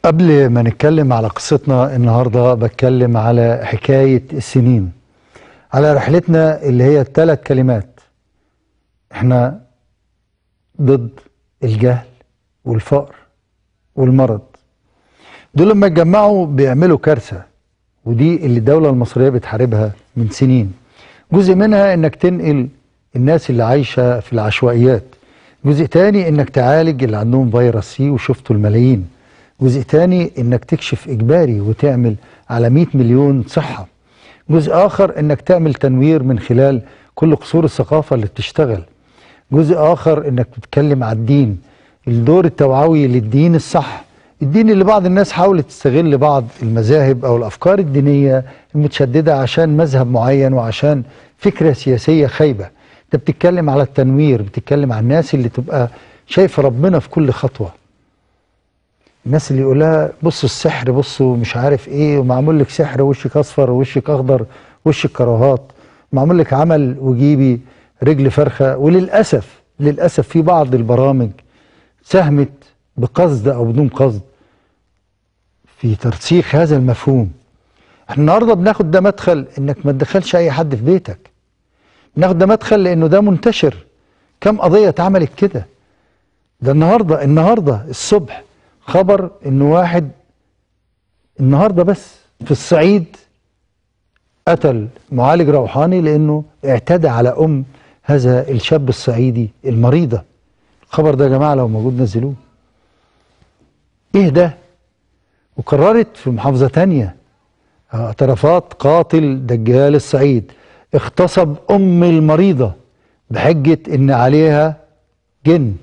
قبل ما نتكلم على قصتنا النهارده بتكلم على حكايه السنين على رحلتنا اللي هي الثلاث كلمات احنا ضد الجهل والفقر والمرض دول لما يتجمعوا بيعملوا كارثه ودي اللي الدوله المصريه بتحاربها من سنين جزء منها انك تنقل الناس اللي عايشه في العشوائيات جزء تاني انك تعالج اللي عندهم فيروس سي وشفتوا الملايين جزء تاني انك تكشف اجباري وتعمل على 100 مليون صحه جزء اخر انك تعمل تنوير من خلال كل قصور الثقافه اللي بتشتغل جزء اخر انك بتتكلم على الدين الدور التوعوي للدين الصح الدين اللي بعض الناس حاولت تستغل بعض المذاهب او الافكار الدينيه المتشدده عشان مذهب معين وعشان فكره سياسيه خايبه انت بتتكلم على التنوير بتتكلم على الناس اللي تبقى شايفه ربنا في كل خطوه الناس اللي يقولها بصوا السحر بصوا مش عارف ايه ومعمول لك سحر وشك اصفر ووشك اخضر وشك كراهات معمول لك عمل وجيبي رجل فرخه وللاسف للاسف في بعض البرامج ساهمت بقصد او بدون قصد في ترسيخ هذا المفهوم احنا النهارده بناخد ده مدخل انك ما تدخلش اي حد في بيتك بناخد ده مدخل لانه ده منتشر كم قضيه اتعملت كده ده النهارده النهارده الصبح خبر ان واحد النهارده بس في الصعيد قتل معالج روحاني لانه اعتدى على ام هذا الشاب الصعيدي المريضه الخبر ده يا جماعه لو موجود نزلوه ايه ده وقررت في محافظه تانية اعترافات قاتل دجال الصعيد اغتصب ام المريضه بحجه ان عليها جن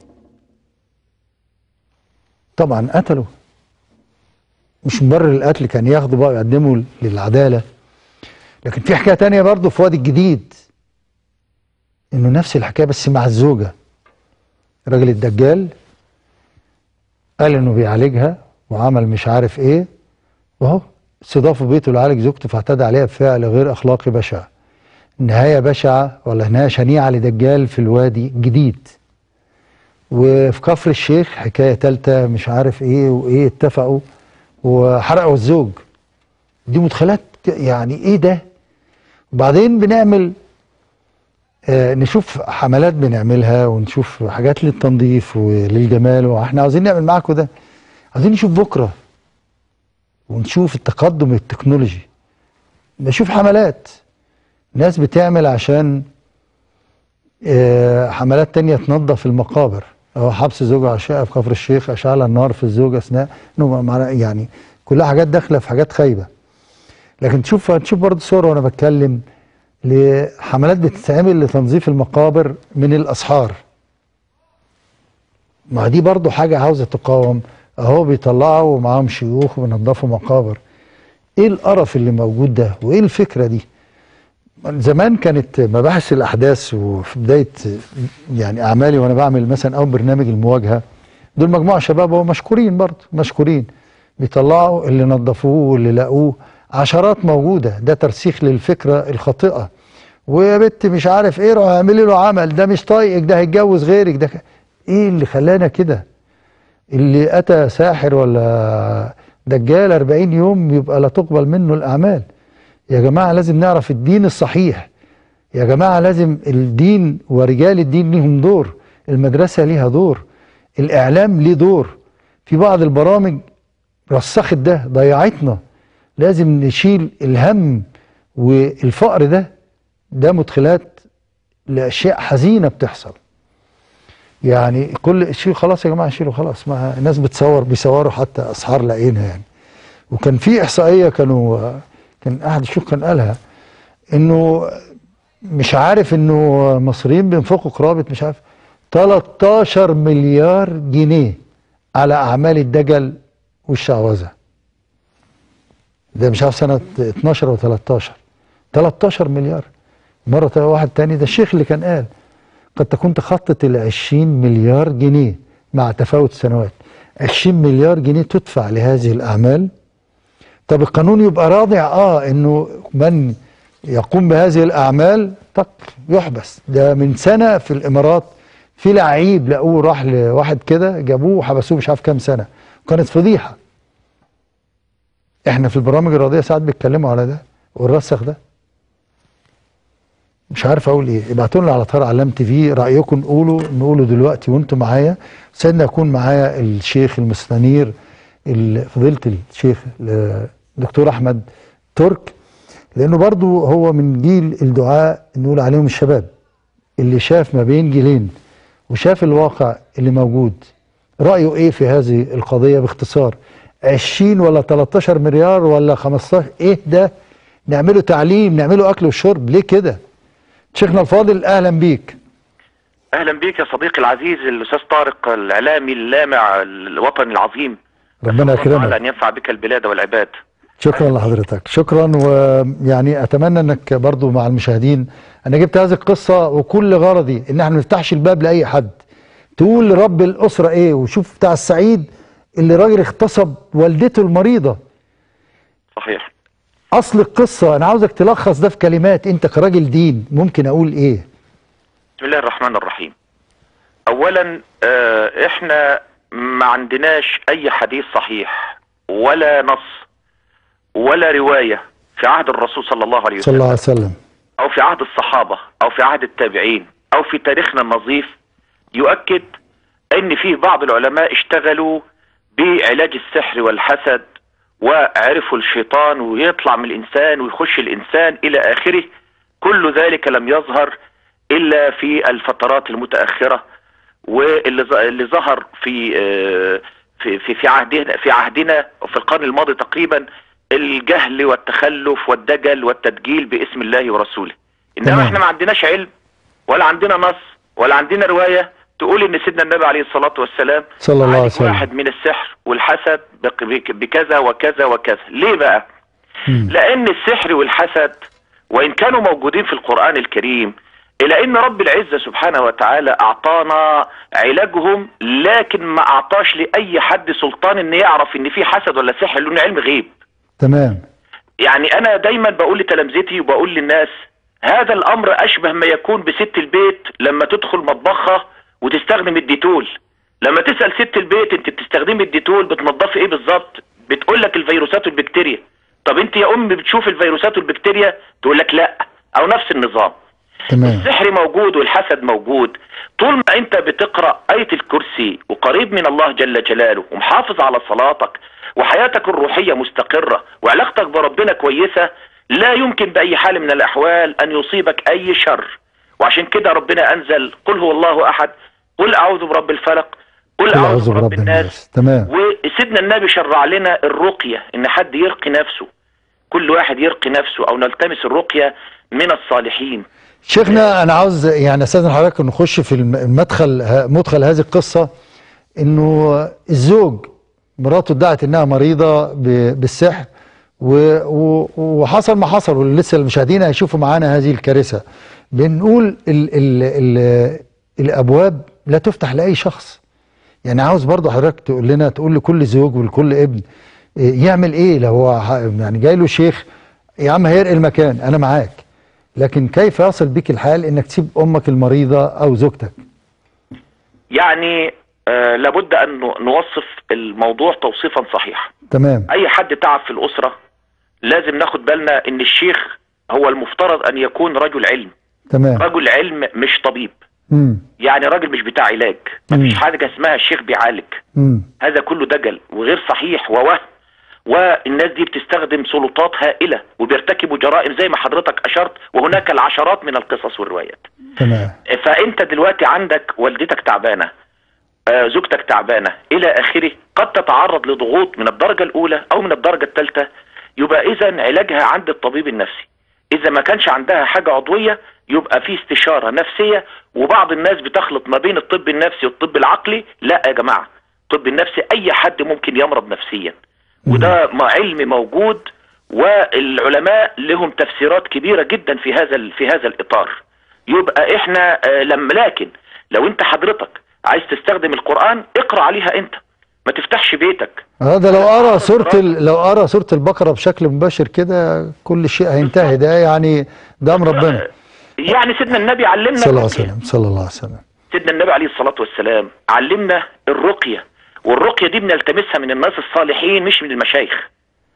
طبعا قتلوا مش مبرر القتل كان ياخدوا بقى يقدموا للعداله لكن في حكايه تانية برضه في وادي الجديد انه نفس الحكايه بس مع الزوجه الراجل الدجال قال انه بيعالجها وعمل مش عارف ايه وهو استضافه بيته لعالج زوجته فاعتدى عليها بفعل غير اخلاقي بشع نهايه بشعه ولا نهايه شنيعه لدجال في الوادي الجديد وفي كفر الشيخ حكايه ثالثه مش عارف ايه وايه اتفقوا وحرقوا الزوج دي مدخلات يعني ايه ده وبعدين بنعمل آه نشوف حملات بنعملها ونشوف حاجات للتنظيف وللجمال واحنا عاوزين نعمل معاكم ده عاوزين نشوف بكره ونشوف التقدم التكنولوجي نشوف حملات ناس بتعمل عشان آه حملات تانية تنظف المقابر هو حبس زوجة عشاء في كفر الشيخ أشعل النار في الزوج أثناء يعني كلها حاجات داخلة في حاجات خايبة لكن تشوف تشوف برضه صور وأنا بتكلم لحملات بتتعمل لتنظيف المقابر من الأسحار ما دي برضه حاجة عاوزة تقاوم أهو بيطلعوا ومعاهم شيوخ وبينظفوا مقابر إيه القرف اللي موجود ده وإيه الفكرة دي زمان كانت مباحث الاحداث وفي بدايه يعني اعمالي وانا بعمل مثلا اول برنامج المواجهه دول مجموعه شباب هو مشكورين برضه مشكورين بيطلعوا اللي نظفوه واللي لقوه عشرات موجوده ده ترسيخ للفكره الخاطئه ويا بنت مش عارف ايه روح اعملي له عمل ده مش طايقك ده هيتجوز غيرك ده ايه اللي خلانا كده اللي اتى ساحر ولا دجال 40 يوم يبقى لا تقبل منه الاعمال يا جماعة لازم نعرف الدين الصحيح يا جماعة لازم الدين ورجال الدين ليهم دور المدرسة ليها دور الإعلام ليه دور في بعض البرامج رسخت ده ضيعتنا لازم نشيل الهم والفقر ده ده مدخلات لأشياء حزينة بتحصل يعني كل شيء خلاص يا جماعة شيلوا خلاص ما الناس بتصور بيصوروا حتى أسحار لعينها يعني وكان في إحصائية كانوا كان احد الشيوخ كان قالها انه مش عارف انه المصريين بينفقوا قرابه مش عارف 13 مليار جنيه على اعمال الدجل والشعوذه ده مش عارف سنه 12 و 13 13 مليار مره واحد تاني ده الشيخ اللي كان قال قد تكون تخطط ال 20 مليار جنيه مع تفاوت السنوات 20 مليار جنيه تدفع لهذه الاعمال طب القانون يبقى راضع اه انه من يقوم بهذه الاعمال طق يحبس ده من سنه في الامارات في لعيب لقوه راح لواحد كده جابوه وحبسوه مش عارف كام سنه وكانت فضيحه احنا في البرامج الرياضيه ساعات بيتكلموا على ده والرسخ ده مش عارف اقول ايه ابعتوا لنا على طار علام تي في رايكم نقولوا نقولوا دلوقتي وانتم معايا سيدنا يكون معايا الشيخ المستنير ال- فضيله الشيخ الدكتور احمد ترك لانه برضو هو من جيل الدعاء نقول عليهم الشباب اللي شاف ما بين جيلين وشاف الواقع اللي موجود رايه ايه في هذه القضيه باختصار 20 ولا 13 مليار ولا 15 ايه ده نعمله تعليم نعمله اكل وشرب ليه كده شيخنا الفاضل اهلا بيك اهلا بيك يا صديقي العزيز الاستاذ طارق الاعلامي اللامع الوطني العظيم ربنا أسأل الله تعالى يكرمك ان ينفع بك البلاد والعباد شكرا لحضرتك شكرا ويعني اتمنى انك برضو مع المشاهدين انا جبت هذه القصه وكل غرضي ان احنا ما نفتحش الباب لاي حد تقول لرب الاسره ايه وشوف بتاع السعيد اللي راجل اغتصب والدته المريضه صحيح اصل القصه انا عاوزك تلخص ده في كلمات انت كراجل دين ممكن اقول ايه بسم الله الرحمن الرحيم اولا آه، احنا ما عندناش اي حديث صحيح ولا نص ولا رواية في عهد الرسول صلى الله عليه صلى وسلم الله عليه وسلم او في عهد الصحابة او في عهد التابعين او في تاريخنا النظيف يؤكد ان فيه بعض العلماء اشتغلوا بعلاج السحر والحسد وعرفوا الشيطان ويطلع من الانسان ويخش الانسان الى اخره كل ذلك لم يظهر الا في الفترات المتاخره واللي ظ- اللي ظهر في آه، في في في عهدنا في عهدنا في القرن الماضي تقريبا الجهل والتخلف والدجل والتدجيل باسم الله ورسوله انما تمام. احنا ما عندناش علم ولا عندنا نص ولا عندنا روايه تقول ان سيدنا النبي عليه الصلاه والسلام صلى الله عليه عالج وسلم. واحد من السحر والحسد بك- بك- بكذا وكذا وكذا ليه بقى مم. لان السحر والحسد وان كانوا موجودين في القرآن الكريم الى ان رب العزة سبحانه وتعالى اعطانا علاجهم لكن ما اعطاش لاي حد سلطان ان يعرف ان في حسد ولا سحر لانه علم غيب تمام يعني انا دايما بقول لتلامذتي وبقول للناس هذا الامر اشبه ما يكون بست البيت لما تدخل مطبخها وتستخدم الديتول لما تسال ست البيت انت بتستخدمي الديتول بتنضفي ايه بالظبط بتقول لك الفيروسات والبكتيريا طب انت يا ام بتشوف الفيروسات والبكتيريا تقول لك لا او نفس النظام تمام السحر موجود والحسد موجود طول ما انت بتقرا ايه الكرسي وقريب من الله جل جلاله ومحافظ على صلاتك وحياتك الروحيه مستقره وعلاقتك بربنا كويسه لا يمكن باي حال من الاحوال ان يصيبك اي شر وعشان كده ربنا انزل قل هو الله احد قل اعوذ برب الفلق قل قل اعوذ برب الناس تمام وسيدنا النبي شرع لنا الرقيه ان حد يرقي نفسه كل واحد يرقي نفسه او نلتمس الرقيه من الصالحين شيخنا انا عاوز يعني استاذن حضرتك نخش في الم- المدخل ه- مدخل هذه القصه انه الزوج مراته ادعت انها مريضه ب- بالسحر و- و- وحصل ما حصل ولسه المشاهدين هيشوفوا معانا هذه الكارثه بنقول ال ال ال الابواب لا تفتح لاي شخص يعني عاوز برضه حضرتك تقول لنا تقول لكل زوج ولكل ابن إيه، يعمل ايه لو هو ح- يعني جاي له شيخ يا عم هيرقي المكان انا معاك لكن كيف يصل بك الحال انك تسيب امك المريضه او زوجتك يعني آه لابد ان نو- نوصف الموضوع توصيفا صحيحا تمام اي حد تعب في الاسره لازم ناخد بالنا ان الشيخ هو المفترض ان يكون رجل علم تمام رجل علم مش طبيب امم يعني راجل مش بتاع علاج مفيش حاجه اسمها الشيخ بيعالج امم هذا كله دجل وغير صحيح ووهم والناس دي بتستخدم سلطات هائله وبيرتكبوا جرائم زي ما حضرتك اشرت وهناك العشرات من القصص والروايات تمام فانت دلوقتي عندك والدتك تعبانه آه، زوجتك تعبانه الى اخره قد تتعرض لضغوط من الدرجه الاولى او من الدرجه الثالثه يبقى اذا علاجها عند الطبيب النفسي اذا ما كانش عندها حاجه عضويه يبقى في استشاره نفسيه وبعض الناس بتخلط ما بين الطب النفسي والطب العقلي لا يا جماعه الطب النفسي اي حد ممكن يمرض نفسيا وده ما علم موجود والعلماء لهم تفسيرات كبيره جدا في هذا ال- في هذا الاطار يبقى احنا آه، لما لكن لو انت حضرتك عايز تستخدم القران اقرا عليها انت ما تفتحش بيتك هذا لو ارى سوره ال... لو ارى سوره البقره بشكل مباشر كده كل شيء هينتهي ده يعني ده امر ربنا يعني سيدنا النبي علمنا صلى الله عليه الرقية. وسلم صلى الله عليه وسلم سيدنا النبي عليه الصلاة والسلام علمنا الرقية والرقية دي بنلتمسها من الناس الصالحين مش من المشايخ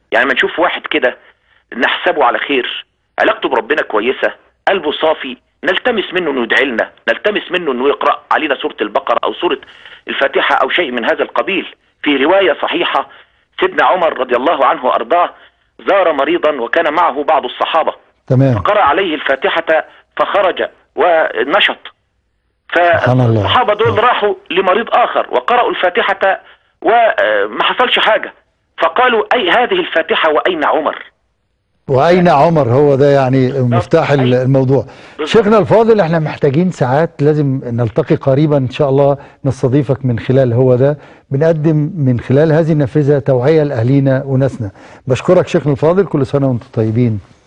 يعني ما نشوف واحد كده نحسبه على خير علاقته بربنا كويسه قلبه صافي نلتمس منه انه يدعي لنا نلتمس منه انه يقرا علينا سوره البقره او سوره الفاتحه او شيء من هذا القبيل في روايه صحيحه سيدنا عمر رضي الله عنه وارضاه زار مريضا وكان معه بعض الصحابه تمام فقرأ عليه الفاتحة فخرج ونشط سبحان الله. فالصحابة دول راحوا لمريض آخر وقرأوا الفاتحة وما حصلش حاجة فقالوا أي هذه الفاتحة وأين عمر واين عمر هو ده يعني مفتاح ال- أيوة. الموضوع شيخنا الفاضل احنا محتاجين ساعات لازم نلتقي قريبا ان شاء الله نستضيفك من خلال هو ده بنقدم من خلال هذه النافذه توعيه لاهالينا وناسنا بشكرك شيخنا الفاضل كل سنه وانتم طيبين